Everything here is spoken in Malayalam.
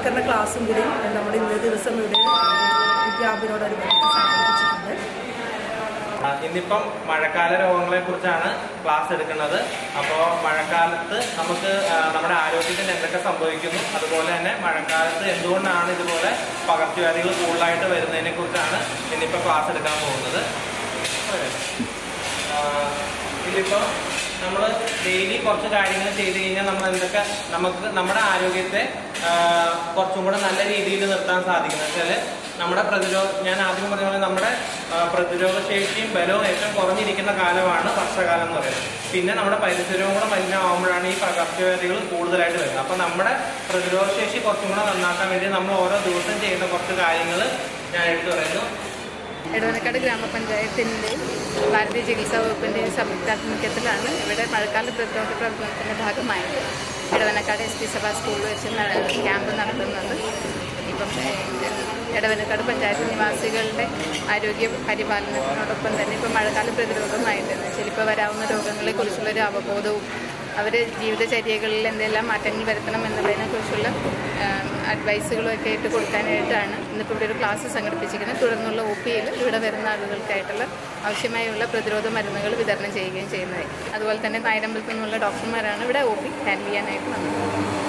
ബോധവൽക്കരണ ക്ലാസ്സും കൂടി നമ്മൾ ഇന്നേ ദിവസം ഇവിടെ ഈ ക്യാമ്പിനോടനുബന്ധിച്ച് സംഘടിപ്പിച്ചിട്ടുണ്ട് ആ, ഇന്നിപ്പം മഴക്കാല രോഗങ്ങളെ കുറിച്ചാണ് ക്ലാസ് എടുക്കുന്നത് അപ്പോൾ മഴക്കാലത്ത് നമുക്ക് ആ, നമ്മുടെ ആരോഗ്യത്തിന് എന്തൊക്കെ സംഭവിക്കുന്നു അതുപോലെ തന്നെ മഴക്കാലത്ത് എന്തുകൊണ്ടാണ് ഇതുപോലെ പകർച്ചവ്യാധികൾ കൂടുതലായിട്ട് വരുന്നതിനെ കുറിച്ചാണ് ഇന്നിപ്പോൾ ക്ലാസ് എടുക്കാൻ പോകുന്നത് ആ, ഇതിലിപ്പോൾ നമ്മൾ ഡെയിലി കുറച്ച് കാര്യങ്ങൾ ചെയ്ത് കഴിഞ്ഞാൽ നമ്മൾ എന്തൊക്കെ നമുക്ക് നമ്മുടെ ആരോഗ്യത്തെ ആ, കുറച്ചും കൂടെ നല്ല രീതിയിൽ നിർത്താൻ സാധിക്കുന്നത് വെച്ചാൽ നമ്മുടെ പ്രതിരോധ ഞാൻ ആദ്യം പറഞ്ഞ പോലെ നമ്മുടെ ആ, പ്രതിരോധ ശേഷിയും ബലവും ഏറ്റവും കുറഞ്ഞിരിക്കുന്ന കാലമാണ് വർഷകാലം എന്ന് പറയുന്നത് പിന്നെ നമ്മുടെ പരിസരവും കൂടെ മലിനമാകുമ്പോഴാണ് ഈ പകർച്ചവ്യാധികൾ കൂടുതലായിട്ട് വരുന്നത് അപ്പം നമ്മുടെ പ്രതിരോധ ശേഷി കുറച്ചും കൂടെ നന്നാക്കാൻ വേണ്ടി നമ്മൾ ഓരോ ദിവസം ചെയ്യുന്ന കുറച്ച് കാര്യങ്ങൾ ഞാൻ എടുത്തു പറയുന്നു എടവനക്കാട് ഗ്രാമപഞ്ചായത്തിൻ്റെ ഭാരതീയ ചികിത്സാ വകുപ്പിൻ്റെ സംയുക്താഭിമുഖ്യത്തിലാണ് ഇവിടെ മഴക്കാല പ്രതിരോധ പ്രവർത്തനത്തിൻ്റെ ഭാഗമായിട്ട് എടവനക്കാട് എസ് പി സഭ സ്കൂളിൽ വെച്ച് നട- ക്യാമ്പ് നടത്തുന്നത് ഇപ്പം ഏഹ്, എടവനക്കാട് പഞ്ചായത്ത് നിവാസികളുടെ ആരോഗ്യ പരിപാലനത്തിനോടൊപ്പം തന്നെ ഇപ്പം മഴക്കാല പ്രതിരോധമായിട്ട് എന്ന് വെച്ചാൽ ഇപ്പോൾ വരാവുന്ന രോഗങ്ങളെക്കുറിച്ചുള്ളൊരു അവബോധവും അവരുടെ ജീവിതചര്യകളിൽ എന്തെല്ലാം മാറ്റങ്ങൾ വരുത്തണം എന്നുള്ളതിനെക്കുറിച്ചുള്ള അഡ്വൈസുകളും ഒക്കെ ആയിട്ട് കൊടുക്കാനായിട്ടാണ് ഇന്നിപ്പോൾ ഇവിടെ ഒരു ക്ലാസ് സംഘടിപ്പിച്ചിരിക്കുന്നത് തുടർന്നുള്ള ഒ പിയിൽ ഇവിടെ വരുന്ന ആളുകൾക്കായിട്ടുള്ള ആവശ്യമായുള്ള പ്രതിരോധ മരുന്നുകൾ വിതരണം ചെയ്യുകയും ചെയ്യുന്നത് അതുപോലെ തന്നെ നായരമ്പലത്തിൽ നിന്നുള്ള ഡോക്ടർമാരാണ് ഇവിടെ ഒ പി ഹാൻഡിൽ ചെയ്യാനായിട്ട് വന്നത്